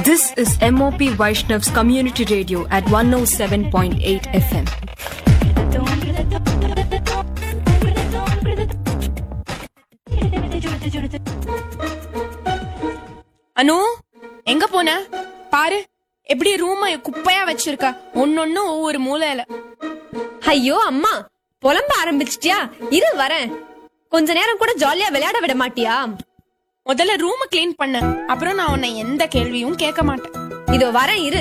This is MOP Vaishnav's Community Radio at 107.8 FM. அனு எங்க போன பாரு எப்படி ரூம குப்பையா வச்சிருக்க ஒன்னொன்னு ஒவ்வொரு மூலையில ஐயோ அம்மா புலம்ப ஆரம்பிச்சிட்டியா இரு வரேன் கொஞ்ச நேரம் கூட ஜாலியா விளையாட விட மாட்டியா முதல்ல ரூம க்ளீன் பண்ண அப்புறம் நான் உன்னை எந்த கேள்வியும் கேட்க மாட்டேன் இதோ வரேன் இரு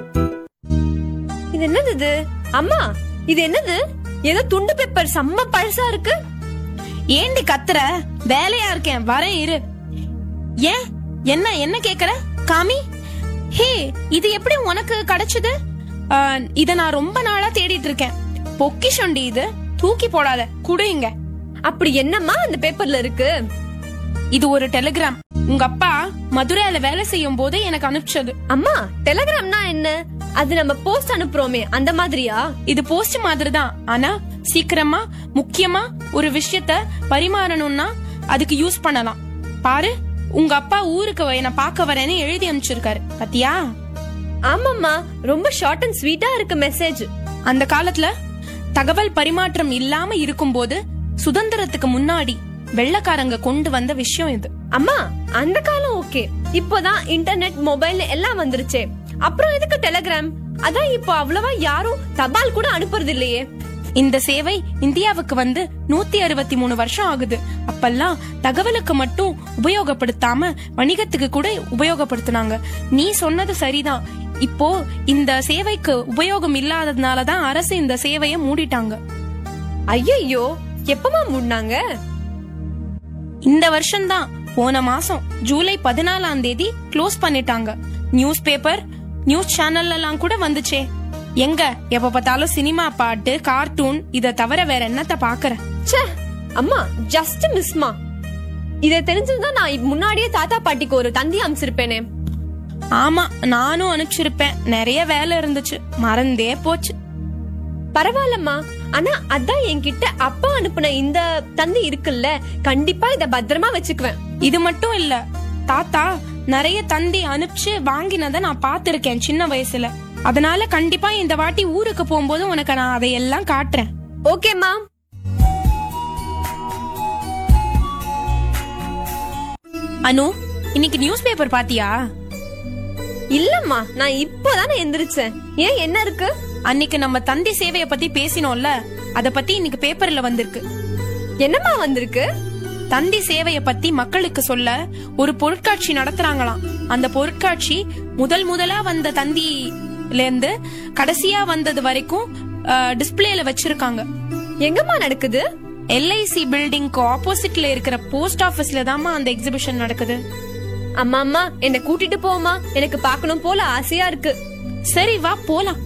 இது என்னது இது அம்மா இது என்னது ஏதோ துண்டு பேப்பர் செம்ம பழசா இருக்கு ஏண்டி கத்துற வேலையா இருக்கேன் வரேன் இரு ஏன் என்ன என்ன கேக்குற காமி ஹே இது எப்படி உனக்கு கிடைச்சது ஆ, இத நான் ரொம்ப நாளா தேடிட்டு இருக்கேன் பொக்கிஷண்டி இது தூக்கி போடாத குடுங்க அப்படி என்னம்மா அந்த பேப்பர்ல இருக்கு இது ஒரு டெலிகிராம் உங்க அப்பா மதுரையில வேலை செய்யும் போது எனக்கு அனுப்பிச்சது அம்மா டெலகிராம்னா என்ன அது நம்ம போஸ்ட் அனுப்புறோமே அந்த மாதிரியா இது போஸ்ட் மாதிரி தான் ஆனா சீக்கிரமா முக்கியமா ஒரு விஷயத்த பரிமாறணும்னா அதுக்கு யூஸ் பண்ணலாம் பாரு உங்க அப்பா ஊருக்கு என்ன பார்க்க வரேன்னு எழுதி அனுப்பிச்சிருக்காரு பாத்தியா ஆமாம்மா ரொம்ப ஷார்ட் அண்ட் ஸ்வீட்டா இருக்கு மெசேஜ் அந்த காலத்துல தகவல் பரிமாற்றம் இல்லாம இருக்கும்போது சுதந்திரத்துக்கு முன்னாடி வெள்ளக்காரங்க கொண்டு வந்த விஷயம் இது அம்மா அந்த காலம் ஓகே இப்போதான் இன்டர்நெட் மொபைல் எல்லாம் வந்துருச்சே அப்புறம் எதுக்கு டெலகிராம் அதான் இப்போ அவ்வளவா யாரும் தபால் கூட அனுப்புறது இல்லையே இந்த சேவை இந்தியாவுக்கு வந்து நூத்தி அறுபத்தி மூணு வருஷம் ஆகுது அப்பெல்லாம் தகவலுக்கு மட்டும் உபயோகப்படுத்தாம வணிகத்துக்கு கூட உபயோகப்படுத்தினாங்க நீ சொன்னது சரிதான் இப்போ இந்த சேவைக்கு உபயோகம் இல்லாததுனால தான் அரசு இந்த சேவையை மூடிட்டாங்க ஐயோ எப்பமா மூடினாங்க இந்த வருஷம்தான் போன மாசம் ஜூலை பதினாலாம் தேதி க்ளோஸ் பண்ணிட்டாங்க நியூஸ் பேப்பர் நியூஸ் சேனல் எல்லாம் கூட வந்துச்சே எங்க எப்ப பார்த்தாலும் சினிமா பாட்டு கார்ட்டூன் இத தவிர வேற என்னத்த பாக்குற ச்சே அம்மா ஜஸ்ட் மிஸ்மா இத தெரிஞ்சிருந்தா நான் இப்ப முன்னாடியே தாத்தா பாட்டிக்கு ஒரு தந்தி அமிச்சிருப்பேனே ஆமா நானும் அனுப்பிச்சிருப்பேன் நிறைய வேலை இருந்துச்சு மறந்தே போச்சு பரவாயில்லம்மா ஆனா அதான் என்கிட்ட அப்பா அனுப்புன இந்த தந்தி இருக்குல்ல கண்டிப்பா இத பத்திரமா வச்சுக்குவேன் இது மட்டும் இல்ல தாத்தா நிறைய தந்தி அனுப்பிச்சு வாங்கினத நான் பார்த்திருக்கேன் சின்ன வயசுல அதனால கண்டிப்பா இந்த வாட்டி ஊருக்கு போகும்போது உனக்கு நான் அதையெல்லாம் காட்டுறேன் ஓகேம்மா அனு இன்னைக்கு நியூஸ் பேப்பர் பாத்தியா இல்லம்மா நான் இப்போதானே எந்திரிச்சேன் ஏன் என்ன இருக்கு அன்னைக்கு நம்ம தந்தி சேவைய பத்தி பேசினோம்ல அத பத்தி இன்னைக்கு பேப்பர்ல வந்திருக்கு என்னம்மா வந்திருக்கு தந்தி சேவைய பத்தி மக்களுக்கு சொல்ல ஒரு பொருட்காட்சி நடத்துறாங்களாம் அந்த பொருட்காட்சி முதல் முதலா வந்த தந்தில இருந்து கடைசியா வந்தது வரைக்கும் டிஸ்பிளேல வச்சிருக்காங்க எங்கம்மா நடக்குது எல்ஐசி பில்டிங்க்கு ஆப்போசிட்ல இருக்கிற போஸ்ட் ஆபீஸ்ல தாமா அந்த எக்ஸிபிஷன் நடக்குது அம்மா அம்மா என்ன கூட்டிட்டு போமா எனக்கு பார்க்கணும் போல ஆசையா இருக்கு சரி வா போலாம்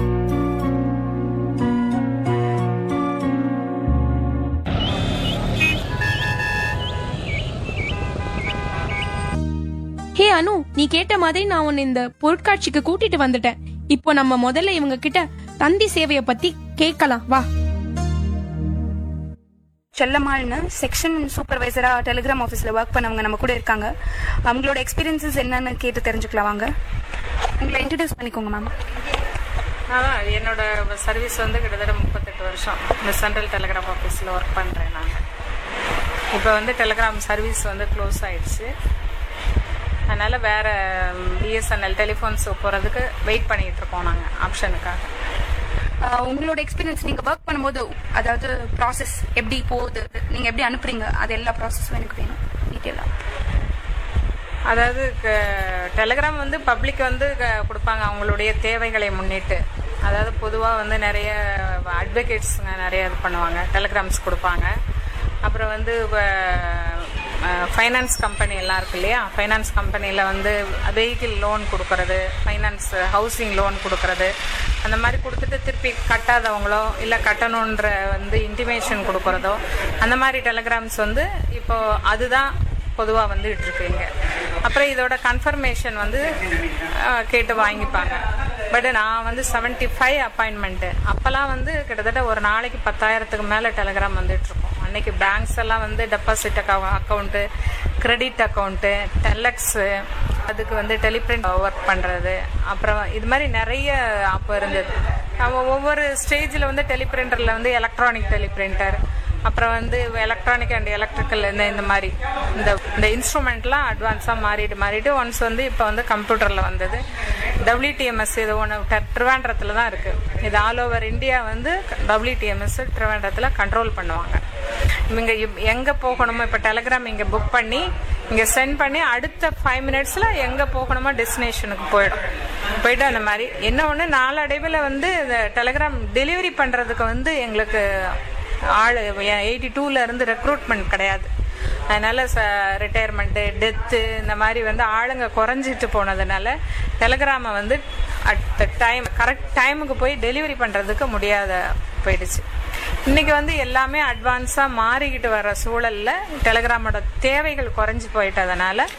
ஹே அனு நீ கேட்ட மாதிரி நான் உன்னை இந்த பொருட்காட்சிக்கு கூட்டிட்டு வந்துட்டேன் இப்போ நம்ம முதல்ல இவங்க கிட்ட தந்தி சேவைய பத்தி கேட்கலாம் வா செல்லம்மாள்னு செக்ஷன் சூப்பர்வைசரா டெலிகிராம் ஆஃபீஸில் ஒர்க் பண்ணவங்க நம்ம கூட இருக்காங்க அவங்களோட எக்ஸ்பீரியன்சஸ் என்னன்னு கேட்டு தெரிஞ்சுக்கலாம் வாங்க உங்களை இன்ட்ரடியூஸ் பண்ணிக்கோங்க மேம் அதான் என்னோட சர்வீஸ் வந்து கிட்டத்தட்ட முப்பத்தெட்டு வருஷம் இந்த சென்ட்ரல் டெலிகிராம் ஆஃபீஸில் ஒர்க் பண்ணுறேன் நான் இப்போ வந்து டெலிகிராம் சர்வீஸ் வந்து க்ளோஸ் ஆயிடுச்சு அதனால் வேறு பிஎஸ்என்எல் டெலிஃபோன்ஸ் போகிறதுக்கு வெயிட் பண்ணிகிட்டு இருக்கோம் நாங்கள் ஆப்ஷனுக்காக ஆஹ் உங்களோட எக்ஸ்பீரியன்ஸ் நீங்கள் ஒர்க் பண்ணும்போது அதாவது ப்ராசஸ் எப்படி போகுது நீங்கள் எப்படி அனுப்புறீங்க அது எல்லா ப்ராசஸும் எனக்கு வேணும் டீட்டெயிலாக அதாவது டெலிகிராம் வந்து பப்ளிக் வந்து க- கொடுப்பாங்க அவங்களுடைய தேவைகளை முன்னிட்டு அதாவது பொதுவாக வந்து நிறைய அட்வொகேட்ஸுங்க நிறைய இது பண்ணுவாங்க டெலிகிராம்ஸ் கொடுப்பாங்க அப்புறம் வந்து ஃபைனான்ஸ் கம்பெனி எல்லாம் இருக்கு இல்லையா ஃபைனான்ஸ் கம்பெனியில் வந்து வெஹிக்கிள் லோன் கொடுக்கறது ஃபைனான்ஸ் ஹவுசிங் லோன் கொடுக்கறது அந்த மாதிரி கொடுத்துட்டு திருப்பி கட்டாதவங்களோ இல்லை கட்டணுன்ற வந்து இன்டிமேஷன் கொடுக்கறதோ அந்த மாதிரி டெலிகிராம்ஸ் வந்து இப்போ அதுதான் பொதுவாக வந்துகிட்டு இருக்குங்க அப்புறம் இதோட கன்ஃபர்மேஷன் வந்து அஹ், கேட்டு வாங்கிப்பாங்க பட் நான் வந்து 75 ஃபைவ் அப்பாயின்மெண்ட்டு அப்போல்லாம் வந்து கிட்டத்தட்ட ஒரு நாளைக்கு பத்தாயிரத்துக்கு மேலே டெலிகிராம் வந்துட்டு இருக்கும் அன்னைக்கு பேங்க்ஸ் எல்லாம் வந்து deposit account credit account telex அதுக்கு வந்து டெலிபிரிண்ட் ஒர்க் பண்றது அப்புறம் இது மாதிரி நிறைய அப்போ இருந்தது நம்ம ஒவ்வொரு ஸ்டேஜில் வந்து டெலிபிரிண்டரில் வந்து எலக்ட்ரானிக் டெலிபிரிண்டர் அப்புறம் வந்து எலக்ட்ரானிக் அண்ட் எலக்ட்ரிக்கல் இந்த இந்த மாதிரி இந்த இந்த இன்ஸ்ட்ருமெண்ட்லாம் அட்வான்ஸாக மாறிட்டு மாறிட்டு ஒன்ஸ் வந்து இப்போ வந்து கம்ப்யூட்டரில் வந்தது டபிள்யூடிஎம்எஸ் இது ஒன்று ட்ரிவாண்ட்ரத்தில் தான் இருக்குது இது ஆல் ஓவர் இந்தியா வந்து டபிள்யூடிஎம்எஸ் ட்ரிவாண்ட்ரத்தில் கண்ட்ரோல் பண்ணுவாங்க இவங்க எங்கே போகணுமோ இப்போ டெலிகிராம் இங்கே புக் பண்ணி இங்கே சென்ட் பண்ணி அடுத்த ஃபைவ் மினிட்ஸில் எங்கே போகணுமோ டெஸ்டினேஷனுக்கு போயிடும் போயிட்டு அந்த மாதிரி என்ன ஒன்று நாளடைவில் வந்து இந்த டெலிகிராம் டெலிவரி பண்ணுறதுக்கு வந்து எங்களுக்கு ஆள் எயிட்டி டூல இருந்து ரெக்ரூட்மெண்ட் கிடையாது அதனால ச ரிட்டையர்மெண்ட்டு டெத்து இந்த மாதிரி வந்து ஆளுங்க குறைஞ்சிட்டு போனதுனால டெலிகிராமை வந்து அட் த டைம் கரெக்ட் டைமுக்கு போய் டெலிவரி பண்ணுறதுக்கு முடியாத போயிடுச்சு இன்னைக்கு வந்து எல்லாமே அட்வான்ஸாக மாறிக்கிட்டு வர சூழல்ல டெலிகிராமோட தேவைகள் குறைஞ்சி போயிட்டதுனால